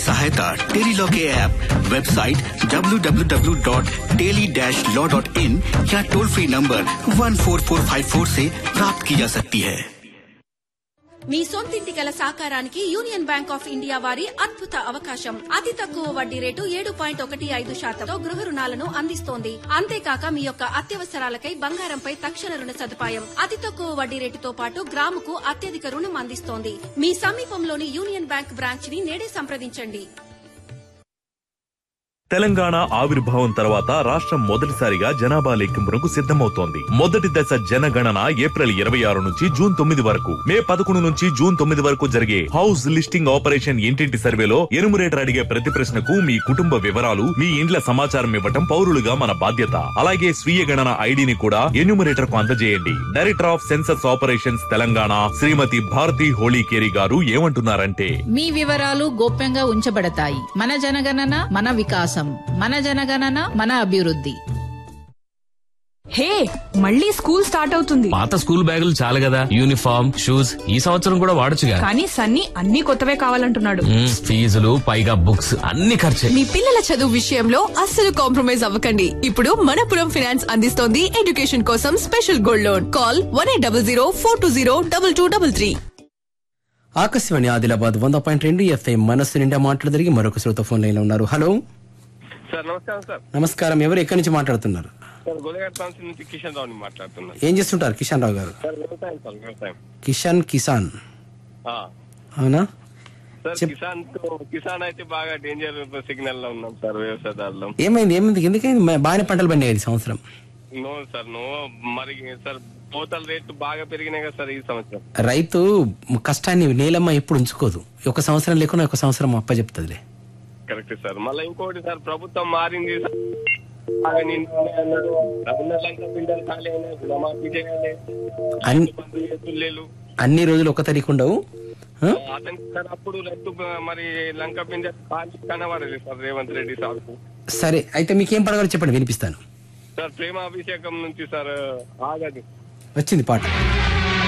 सहायता टेलीलॉ के app website www.teli-law.in या टोल फ्री नंबर 14454 से प्राप्त की जा सकती है మీ సొంతింటి కల సాకారానికి యూనియన్ బ్యాంక్ ఆఫ్ ఇండియా వారి అద్భుత అవకాశం అతి తక్కువ వడ్డీ రేటు ఏడు పాయింట్ ఒకటి ఐదు శాతంతో గృహ రుణాలను అందిస్తోంది అంతేకాక మీ యొక్క అత్యవసరాలకై బంగారంపై తక్షణ రుణ సదుపాయం అతి తక్కువ వడ్డీ రేటుతో పాటు గ్రాముకు అత్యధిక రుణం అందిస్తోంది మీ సమీపంలోని యూనియన్ బ్యాంక్ బ్రాంచ్ ని నేడే సంప్రదించండి తెలంగాణ ఆవిర్భావం తర్వాత రాష్ట్రం మొదటిసారిగా జనాభా లెక్కింపునకు సిద్ధమవుతోంది మొదటి దశ జనగణన ఏప్రిల్ ఇరవై ఆరు నుంచి జూన్ తొమ్మిది వరకు మే పదకొండు నుంచి జూన్ తొమ్మిది వరకు జరిగే హౌస్ లిస్టింగ్ ఆపరేషన్ ఇంటింటి సర్వేలో ఎనుమరేటర్ అడిగే ప్రతి ప్రశ్నకు మీ కుటుంబ వివరాలు మీ ఇండ్ల సమాచారం ఇవ్వటం పౌరులుగా మన బాధ్యత అలాగే స్వీయ గణన ఐడిని కూడా ఎన్యూమరేటర్ కు అందజేయండి director of census operations Telangana Shrimati Bharati Holikeri garu ఏమంటున్నారంటే మీ వివరాలు గోప్యంగా ఉంచబడతాయి మన జనగణన మన వికాసం మన జనగణన మన అభివృద్ధి హే మళ్ళీ స్కూల్ స్టార్ట్ అవుతుంది పాత స్కూల్ బ్యాగులు చాలు కదా యూనిఫామ్ షూస్ ఈ సంవత్సరం కూడా వాడొచ్చుగా కానీ సన్నీ అన్ని కొత్తవే కావాలంటున్నాడు మ్మ్, ఫీజులు పైగా బుక్స్ అన్ని ఖర్చే మీ పిల్లల చదువు విషయంలో అస్సలు కాంప్రమైజ్ అవ్వకండి ఇప్పుడు మనపురం ఫినాన్స్ అందిస్తోంది ఎడ్యుకేషన్ కోసం special gold loan call one eight double zero four two zero double two double three Akashvani Adilabad వంద పాయింట్ రెండు ఎఫ్ఐ మనస్సు నిండా మాటలు జరిగి మరొక శ్రోత ఫోన్ లైన్ లో ఉన్నారు హలో సార్ నమస్కారం సార్ నమస్కారం ఎవరు ఎక్కడి నుంచి మాట్లాడుతున్నారు సార్ గోలగాడ్ ప్రాంతం నుంచి కిషన్ రావుని మాట్లాడుతున్నాను ఏం చేస్తుంటారు కిషన్ రావు గారు సార్ వ్యవసాయం సార్ వ్యవసాయం కిషన్ కిసాన్ ఆ. అవునా సార్ చెప్- కిసాన్ తో- కిసాన్ అయితే బాగా డేంజర్ సిగ్నల్ లో ఉన్నాం సార్ వ్యవసాయదారులు ఏమైంది ఏమైంది ఎందుకైంది మ- బాగానే పంటలు పండాయి ఈ సంవత్సరం నో సార్ నో మరి సార్ పోతల రేట్లు బాగా పెరిగినాయి కదా సార్ ఈ సంవత్సరం రైతు కష్టాన్ని నేలమ్మ ఎప్పుడు ఉంచుకోదు ఒక సంవత్సరం లేకుండా ఒక సంవత్సరం అప్ప చెప్తుందిలే కరెక్ట్ సార్ మళ్ళీ ఇంకోటి సార్ ప్రభుత్వం మారింది సార్. బాగా నిండు ఉన్నాయి అన్నాడు రమణలంక పిండాలు ఖాళీ అయినాయి రుణమాఫీ చేయాలి అన్ని బంధు చేతులు అన్ని రోజులు ఒక తరీకు ఉండవు ఆ? అతనికి సార్ అప్పుడు రైతు మరి లంక పిండ ఖాళీ కనబడలేదు సార్ రేవంత్ రెడ్డి సార్కు సరే అయితే మీకేం పడగలో చెప్పండి వినిపిస్తాను సార్ ప్రేమాభిషేకం నుంచి సార్ ఆగదు వచ్చింది పాట